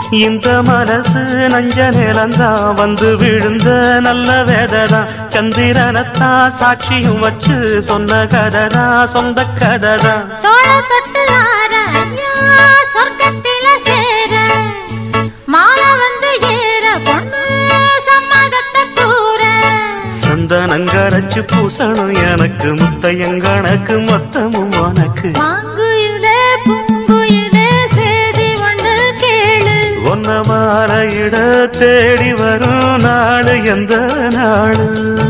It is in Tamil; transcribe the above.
இந்த மனசு நஞ்ச நிலந்தான் வந்து விழுந்த நல்ல வேததான் சந்திரனத்தான் சாட்சியும் வச்சு சொன்ன கததான் சொந்த கததான் தோள தொட்டு ஆற ஐயா சொர்க்கத்தில சேர மாலை வந்து ஏற பொண்ணு சம்மதத்தை கூற சந்தனங்கரைச்சு பூசணும் எனக்கு முத்தையங்கணக்கு மொத்தமும் உனக்கு மாங்குயிலே பூங்குயிலே சேதி ஒன்று கேளு ஒன்ன மாலையிட தேடி வரும் நாடு எந்த நாடு